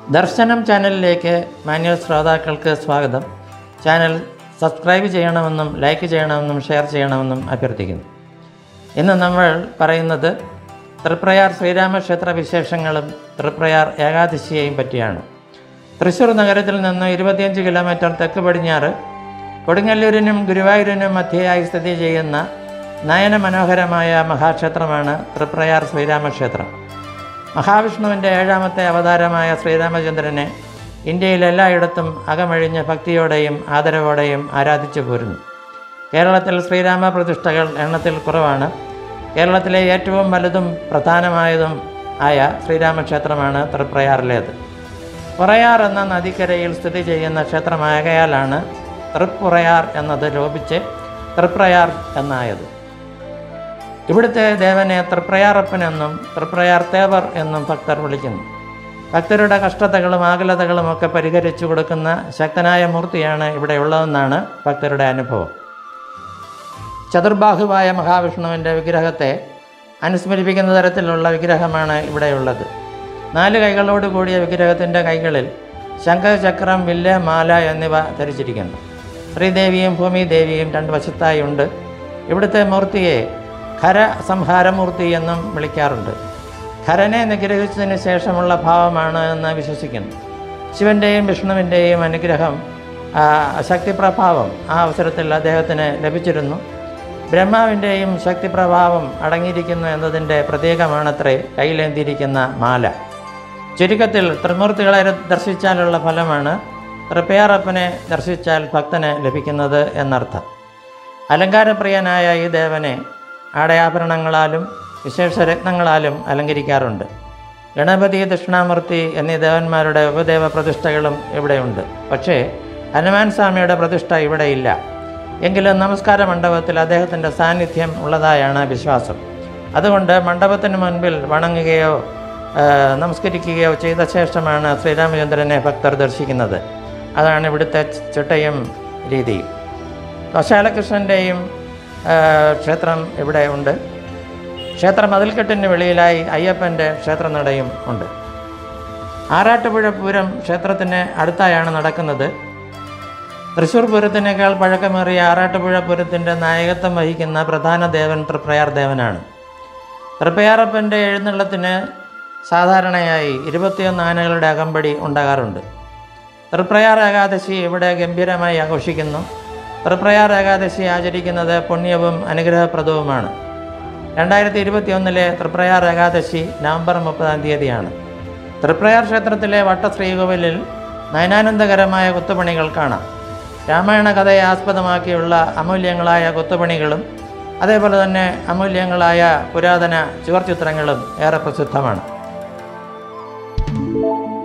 ദർശനം ചാനലിലേക്ക് മാന്യ ശ്രോതാക്കൾക്ക് സ്വാഗതം ചാനൽ സബ്സ്ക്രൈബ് ചെയ്യണമെന്നും ലൈക്ക് ചെയ്യണമെന്നും ഷെയർ ചെയ്യണമെന്നും അഭ്യർത്ഥിക്കുന്നു ഇന്ന് നമ്മൾ പറയുന്നത് തൃപ്രയാർ ശ്രീരാമക്ഷേത്ര വിശേഷങ്ങളും തൃപ്രയാർ ഏകാദശിയെയും പറ്റിയാണ് തൃശ്ശൂർ നഗരത്തിൽ നിന്ന് ഇരുപത്തിയഞ്ച് കിലോമീറ്റർ തെക്ക് പടിഞ്ഞാറ് കൊടുങ്ങല്ലൂരിനും ഗുരുവായൂരിനും മധ്യയായി സ്ഥിതി ചെയ്യുന്ന നയന മനോഹരമായ മഹാക്ഷേത്രമാണ് തൃപ്രയാർ ശ്രീരാമക്ഷേത്രം മഹാവിഷ്ണുവിൻ്റെ ഏഴാമത്തെ അവതാരമായ ശ്രീരാമചന്ദ്രനെ ഇന്ത്യയിൽ എല്ലായിടത്തും അകമഴിഞ്ഞ ഭക്തിയോടെയും ആദരവോടെയും ആരാധിച്ചു പോരുന്നു കേരളത്തിൽ ശ്രീരാമ പ്രതിഷ്ഠകൾ എണ്ണത്തിൽ കുറവാണ് കേരളത്തിലെ ഏറ്റവും വലുതും പ്രധാനമായതും ആയ ശ്രീരാമക്ഷേത്രമാണ് തൃപ്രയാറിലേത് പുറയാർ എന്ന നദിക്കരയിൽ സ്ഥിതി ചെയ്യുന്ന ക്ഷേത്രമാകയാലാണ് തൃപ്പുറയാർ എന്നത് ലോപിച്ച് തൃപ്രയാർ എന്നായത് ഇവിടുത്തെ ദേവനെ തൃപ്രയാറപ്പൻ എന്നും തൃപ്രയാർ തേവർ എന്നും ഭക്തർ വിളിക്കുന്നു ഭക്തരുടെ കഷ്ടതകളും ആകുലതകളും ഒക്കെ പരിഹരിച്ചു കൊടുക്കുന്ന ശക്തനായ മൂർത്തിയാണ് ഇവിടെ ഉള്ളതെന്നാണ് ഭക്തരുടെ അനുഭവം ചതുർബാഹുവായ മഹാവിഷ്ണുവിൻ്റെ വിഗ്രഹത്തെ അനുസ്മരിപ്പിക്കുന്ന തരത്തിലുള്ള വിഗ്രഹമാണ് ഇവിടെയുള്ളത് നാല് കൈകളോട് കൂടിയ വിഗ്രഹത്തിൻ്റെ കൈകളിൽ ശംഖചക്രം വില്ല് മാല എന്നിവ ധരിച്ചിരിക്കുന്നു ശ്രീദേവിയും ഭൂമിദേവിയും രണ്ട് വശത്തായി ഉണ്ട് ഇവിടുത്തെ മൂർത്തിയെ ഖര സംഹാരമൂർത്തി എന്നും വിളിക്കാറുണ്ട് ഖരനെ നിഗ്രഹിച്ചതിന് ശേഷമുള്ള ഭാവമാണ് എന്ന് വിശ്വസിക്കുന്നു ശിവൻ്റെയും വിഷ്ണുവിൻ്റെയും അനുഗ്രഹം ആ, ശക്തിപ്രഭാവം ആ അവസരത്തിൽ അദ്ദേഹത്തിന് ലഭിച്ചിരുന്നു ബ്രഹ്മാവിൻ്റെയും ശക്തിപ്രഭാവം അടങ്ങിയിരിക്കുന്നു എന്നതിൻ്റെ പ്രതീകമാണത്രേ കയ്യിലേന്തിയിരിക്കുന്ന മാല ചുരുക്കത്തിൽ ത്രിമൂർത്തികളെ ദർശിച്ചാലുള്ള ഫലമാണ് തൃപ്പയാറപ്പനെ ദർശിച്ചാൽ ഭക്തന് ലഭിക്കുന്നത് എന്നർത്ഥം അലങ്കാരപ്രിയനായ ഈ ദേവനെ ആടയാഭരണങ്ങളാലും വിശേഷ രത്നങ്ങളാലും അലങ്കരിക്കാറുണ്ട് ഗണപതി ദക്ഷിണാമൂർത്തി എന്നീ ദേവന്മാരുടെ ഉപദേവ പ്രതിഷ്ഠകളും ഇവിടെയുണ്ട് പക്ഷേ ഹനുമാൻ സ്വാമിയുടെ പ്രതിഷ്ഠ ഇവിടെയില്ല എങ്കിലും നമസ്കാര മണ്ഡപത്തിൽ അദ്ദേഹത്തിൻ്റെ സാന്നിധ്യം ഉള്ളതായാണ് വിശ്വാസം അതുകൊണ്ട് മണ്ഡപത്തിന് മുൻപിൽ വണങ്ങുകയോ ആ, നമസ്കരിക്കുകയോ ചെയ്ത ശേഷമാണ് ശ്രീരാമചന്ദ്രനെ ഭക്തർ ദർശിക്കുന്നത് അതാണ് ഇവിടുത്തെ ചിട്ടയും രീതിയും കശാലകൃഷ്ണൻ്റെയും ക്ഷേത്രം ഇവിടെ ഉണ്ട് ക്ഷേത്ര മതിൽക്കെട്ടിന് വെളിയിലായി അയ്യപ്പൻ്റെ ക്ഷേത്രനടയും ഉണ്ട് ആറാട്ടുപുഴ പൂരം ക്ഷേത്രത്തിന് അടുത്തായാണ് നടക്കുന്നത് തൃശ്ശൂർ പൂരത്തിനേക്കാൾ പഴക്കമേറിയ ആറാട്ടുപുഴ പൂരത്തിൻ്റെ നായകത്വം വഹിക്കുന്ന പ്രധാന ദേവൻ തൃപ്രയാർ ദേവനാണ് തൃപ്പയാറപ്പൻ്റെ എഴുന്നള്ളത്തിന് സാധാരണയായി ഇരുപത്തിയൊന്ന് ആനകളുടെ അകമ്പടി ഉണ്ടാകാറുണ്ട് തൃപ്രയാർ ഏകാദശി ഇവിടെ ഗംഭീരമായി ആഘോഷിക്കുന്നു തൃപ്രയാർ ഏകാദശി ആചരിക്കുന്നത് പുണ്യവും അനുഗ്രഹപ്രദവുമാണ് രണ്ടായിരത്തി ഇരുപത്തിയൊന്നിലെ തൃപ്രയാർ ഏകാദശി നവംബർ മുപ്പതാം തീയതിയാണ് തൃപ്രയാർ ക്ഷേത്രത്തിലെ വട്ടശ്രീകോവിലിൽ നയനാനന്ദകരമായ കൊത്തുപണികൾ കാണാം രാമായണ കഥയെ ആസ്പദമാക്കിയുള്ള അമൂല്യങ്ങളായ കൊത്തുപണികളും അതേപോലെ തന്നെ അമൂല്യങ്ങളായ പുരാതന ചുവർച്ചിത്രങ്ങളും ഏറെ പ്രസിദ്ധമാണ്